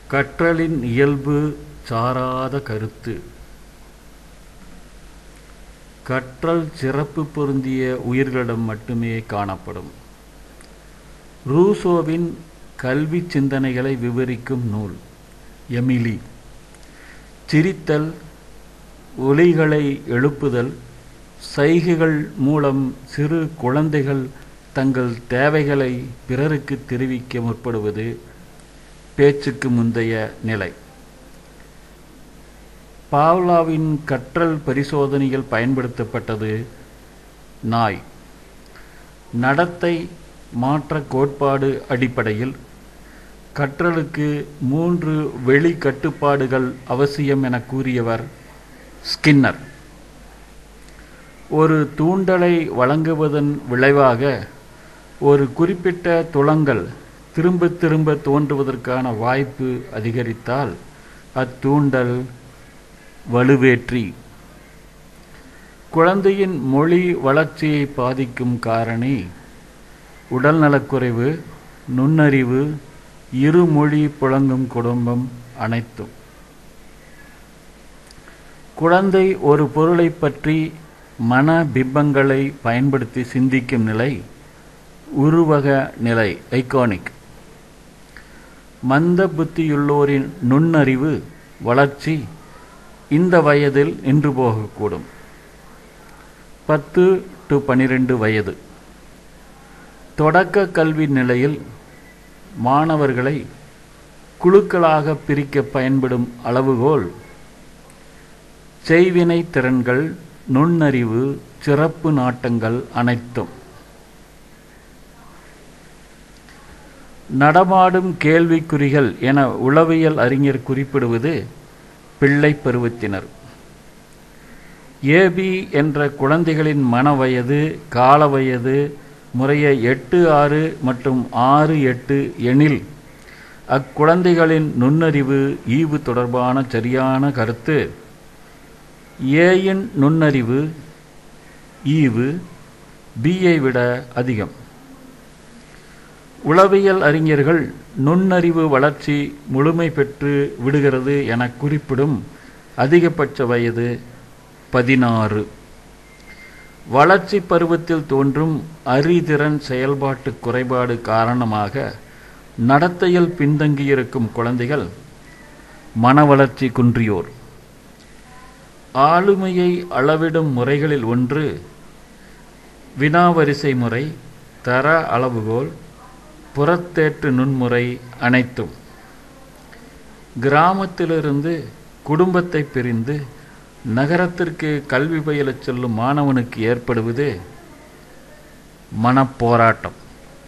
கற்றலின் இயல்பு சாராத கருத்து கற்றல் சிறப்பு பொருந்திய உயிர்களிடம் மட்டுமே காணப்படும் ரூசோவின் கல்வி சிந்தனைகளை விவரிக்கும் நூல் எமிலி சிரித்தல் ஒலிகளை எழுப்புதல் சைகைகள் மூலம் சிறு குழந்தைகள் தங்கள் தேவைகளை பிறருக்கு தெரிவிக்க முற்படுவது பேச்சுக்கு முந்தைய நிலை பாவ்லாவின் கற்றல் பரிசோதனையில் பயன்படுத்தப்பட்டது நாய் நடத்தை மாற்ற கோட்பாடு அடிப்படையில் கற்றலுக்கு மூன்று வெளி கட்டுப்பாடுகள் அவசியம் என கூறியவர் ஸ்கின்னர் ஒரு தூண்டலை வழங்குவதன் விளைவாக ஒரு குறிப்பிட்ட துளங்கள் திரும்ப திரும்ப தோன்றுவதற்கான வாய்ப்பு அதிகரித்தால் அத்தூண்டல் வலுவேற்றி குழந்தையின் மொழி வளர்ச்சியை பாதிக்கும் காரணி உடல்நலக்குறைவு நுண்ணறிவு இருமொழி புழங்கும் குடும்பம் அனைத்தும் குழந்தை ஒரு பொருளை பற்றி மன பிம்பங்களை பயன்படுத்தி சிந்திக்கும் நிலை உருவக நிலை ஐகானிக் மந்த புத்தியுள்ளோரின் நுண்ணறிவு வளர்ச்சி இந்த வயதில் நின்று போகக்கூடும் பத்து டு பனிரெண்டு வயது தொடக்க கல்வி நிலையில் மாணவர்களை குழுக்களாக பிரிக்க பயன்படும் அளவுகோல் செய்வினை திறன்கள் நுண்ணறிவு சிறப்பு நாட்டங்கள் அனைத்தும் நடமாடும் கேள்விக்குறிகள் என உளவியல் அறிஞர் குறிப்பிடுவது பிள்ளை பருவத்தினர் ஏபி என்ற குழந்தைகளின் மன வயது கால வயது முறைய எட்டு ஆறு மற்றும் ஆறு எட்டு எனில் அக்குழந்தைகளின் நுண்ணறிவு ஈவு தொடர்பான சரியான கருத்து ஏயின் நுண்ணறிவு ஈவு பியை விட அதிகம் உளவியல் அறிஞர்கள் நுண்ணறிவு வளர்ச்சி முழுமை பெற்று விடுகிறது என குறிப்பிடும் அதிகபட்ச வயது பதினாறு வளர்ச்சி பருவத்தில் தோன்றும் அறிதிறன் செயல்பாட்டு குறைபாடு காரணமாக நடத்தையில் பின்தங்கியிருக்கும் குழந்தைகள் மன வளர்ச்சி குன்றியோர் ஆளுமையை அளவிடும் முறைகளில் ஒன்று வினாவரிசை முறை தர அளவுகோல் புறத்தேற்று நுண்முறை அனைத்தும் கிராமத்திலிருந்து குடும்பத்தை பிரிந்து நகரத்திற்கு கல்வி பயிலச் செல்லும் மாணவனுக்கு ஏற்படுவது மனப்போராட்டம்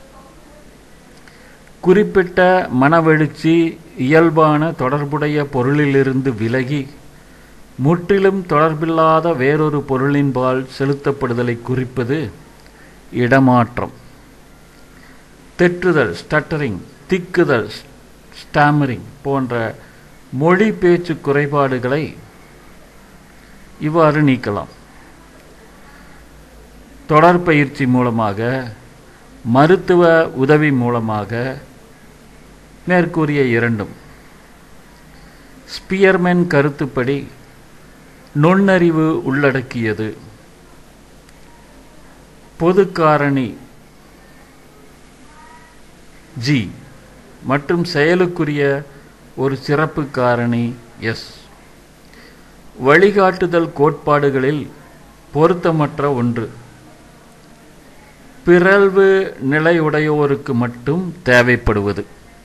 குறிப்பிட்ட மனவெழுச்சி இயல்பான தொடர்புடைய பொருளிலிருந்து விலகி முற்றிலும் தொடர்பில்லாத வேறொரு பொருளின்பால் செலுத்தப்படுதலை குறிப்பது இடமாற்றம் தெற்றுதல் ஸ்டட்டரிங் திக்குதல் ஸ்டாமரிங் போன்ற மொழி பேச்சு குறைபாடுகளை இவ்வாறு நீக்கலாம் தொடர் பயிற்சி மூலமாக மருத்துவ உதவி மூலமாக மேற்கூறிய இரண்டும் ஸ்பியர்மேன் கருத்துப்படி நுண்ணறிவு உள்ளடக்கியது பொது காரணி ஜி மற்றும் செயலுக்குரிய ஒரு சிறப்பு காரணி எஸ் வழிகாட்டுதல் கோட்பாடுகளில் பொருத்தமற்ற ஒன்று பிறழ்வு நிலையுடையோருக்கு மட்டும் தேவைப்படுவது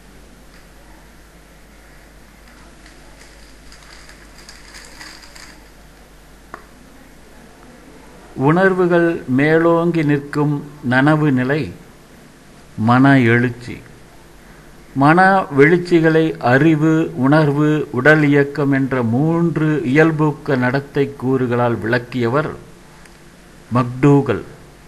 உணர்வுகள் மேலோங்கி நிற்கும் நனவு நிலை மன எழுச்சி மன வெளிச்சிகளை அறிவு உணர்வு உடல் இயக்கம் என்ற மூன்று இயல்பூக்க நடத்தை கூறுகளால் விளக்கியவர் மக்டூகல்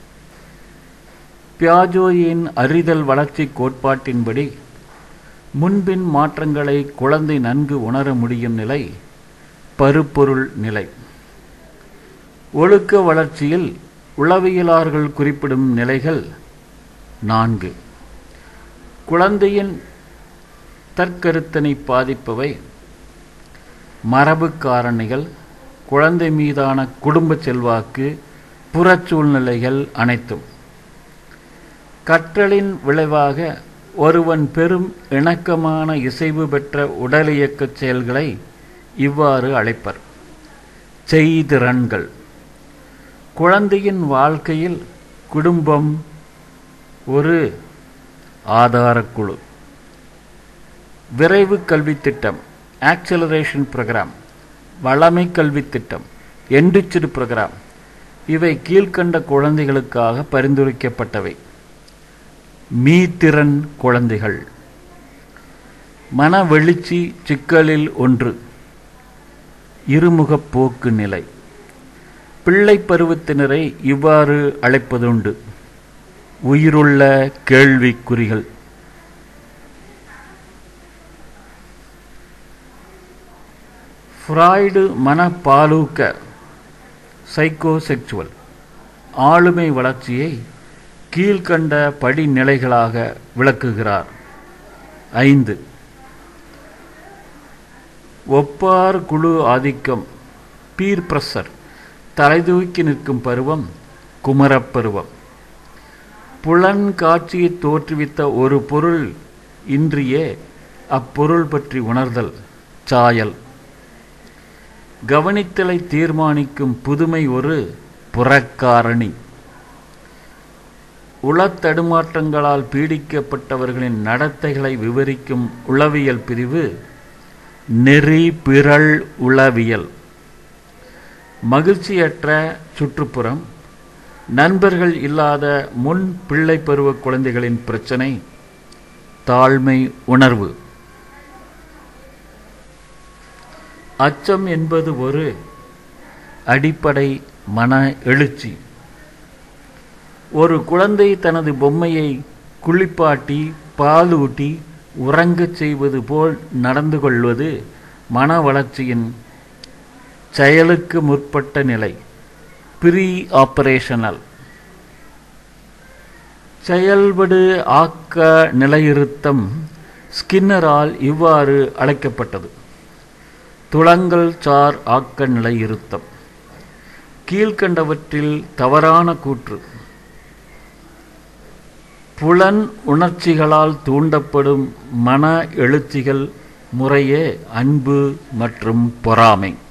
பியாஜோயின் அறிதல் வளர்ச்சி கோட்பாட்டின்படி முன்பின் மாற்றங்களை குழந்தை நன்கு உணர முடியும் நிலை பருப்பொருள் நிலை ஒழுக்க வளர்ச்சியில் உளவியலார்கள் குறிப்பிடும் நிலைகள் நான்கு குழந்தையின் தற்கருத்தனை பாதிப்பவை மரபு காரணிகள் குழந்தை மீதான குடும்ப செல்வாக்கு புறச்சூழ்நிலைகள் அனைத்தும் கற்றலின் விளைவாக ஒருவன் பெரும் இணக்கமான இசைவு பெற்ற உடலியக்கச் செயல்களை இவ்வாறு அழைப்பர் செய்திறன்கள் குழந்தையின் வாழ்க்கையில் குடும்பம் ஒரு ஆதாரக்குழு விரைவு கல்வி திட்டம் ஆக்சலரேஷன் ப்ரோக்ராம் வளமை கல்வி திட்டம் எண்டிச்சிடு ப்ரோக்ராம் இவை கீழ்கண்ட குழந்தைகளுக்காக பரிந்துரைக்கப்பட்டவை மீத்திறன் குழந்தைகள் மனவெழுச்சி சிக்கலில் ஒன்று இருமுகப் போக்கு நிலை பிள்ளை பருவத்தினரை இவ்வாறு அழைப்பதுண்டு உயிருள்ள கேள்விக்குறிகள் ஃப்ராய்டு மனப்பாலூக்க சைக்கோசெக்சுவல் ஆளுமை வளர்ச்சியை கீழ்கண்ட படிநிலைகளாக விளக்குகிறார் ஐந்து ஒப்பார் குழு ஆதிக்கம் பீர் பிரஷர் தலைதூக்கி நிற்கும் பருவம் குமரப் பருவம் புலன் காட்சியை தோற்றுவித்த ஒரு பொருள் இன்றியே அப்பொருள் பற்றி உணர்தல் சாயல் கவனித்தலை தீர்மானிக்கும் புதுமை ஒரு புறக்காரணி உளத்தடுமாற்றங்களால் பீடிக்கப்பட்டவர்களின் நடத்தைகளை விவரிக்கும் உளவியல் பிரிவு நெறி பிறல் உளவியல் மகிழ்ச்சியற்ற சுற்றுப்புறம் நண்பர்கள் இல்லாத முன் பிள்ளை பருவ குழந்தைகளின் பிரச்சனை தாழ்மை உணர்வு அச்சம் என்பது ஒரு அடிப்படை மன எழுச்சி ஒரு குழந்தை தனது பொம்மையை குளிப்பாட்டி பாலூட்டி உறங்கச் செய்வது போல் நடந்து கொள்வது மன வளர்ச்சியின் செயலுக்கு முற்பட்ட நிலை ப்ரீ ஆபரேஷனல் செயல்படு ஆக்க நிலையிருத்தம் ஸ்கின்னரால் இவ்வாறு அழைக்கப்பட்டது துளங்கள் சார் ஆக்க நிலையிருத்தம் கீழ்கண்டவற்றில் தவறான கூற்று புலன் உணர்ச்சிகளால் தூண்டப்படும் மன எழுச்சிகள் முறையே அன்பு மற்றும் பொறாமை